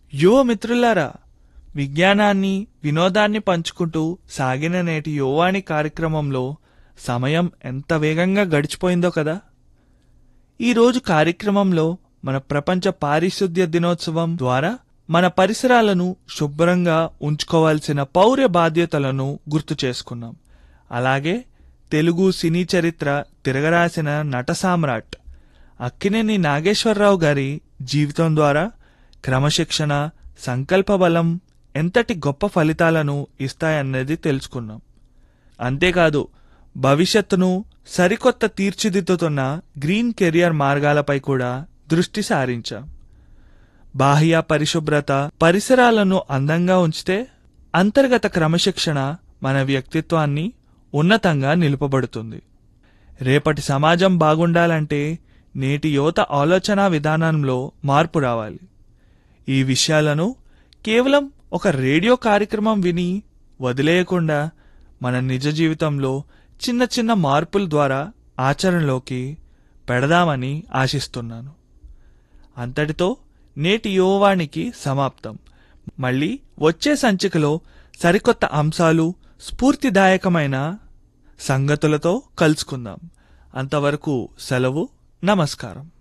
యువ మిత్రులారా విజ్ఞానాన్ని వినోదాన్ని పంచుకుంటూ సాగిన నేటి యువవాణి కార్యక్రమంలో సమయం ఎంత వేగంగా గడిచిపోయిందో కదా ఈరోజు కార్యక్రమంలో మన ప్రపంచ పారిశుద్ధ్య దినోత్సవం ద్వారా మన పరిసరాలను శుభ్రంగా ఉంచుకోవాల్సిన పౌర బాధ్యతలను గుర్తు చేసుకున్నాం అలాగే తెలుగు సినీ చరిత్ర తిరగరాసిన నట సామ్రాట్ అక్కినేని నాగేశ్వరరావు గారి జీవితం ద్వారా క్రమశిక్షణ సంకల్ప బలం ఎంతటి గొప్ప ఫలితాలను ఇస్తాయన్నది తెలుసుకున్నాం అంతేకాదు భవిష్యత్తును సరికొత్త తీర్చిదిద్దుతున్న గ్రీన్ కెరియర్ మార్గాలపై కూడా దృష్టి సారించాం బాహ్య పరిశుభ్రత పరిసరాలను అందంగా ఉంచితే అంతర్గత క్రమశిక్షణ మన వ్యక్తిత్వాన్ని ఉన్నతంగా నిలుపబడుతుంది రేపటి సమాజం బాగుండాలంటే నేటి యువత ఆలోచన విధానంలో మార్పు రావాలి ఈ విషయాలను కేవలం ఒక రేడియో కార్యక్రమం విని వదిలేయకుండా మన నిజ జీవితంలో చిన్న చిన్న మార్పుల ద్వారా ఆచరణలోకి పెడదామని ఆశిస్తున్నాను అంతటితో నేటి యువవాణికి సమాప్తం మళ్ళీ వచ్చే సంచికలో సరికొత్త అంశాలు స్ఫూర్తిదాయకమైన సంగతులతో కలుసుకుందాం అంతవరకు సెలవు నమస్కారం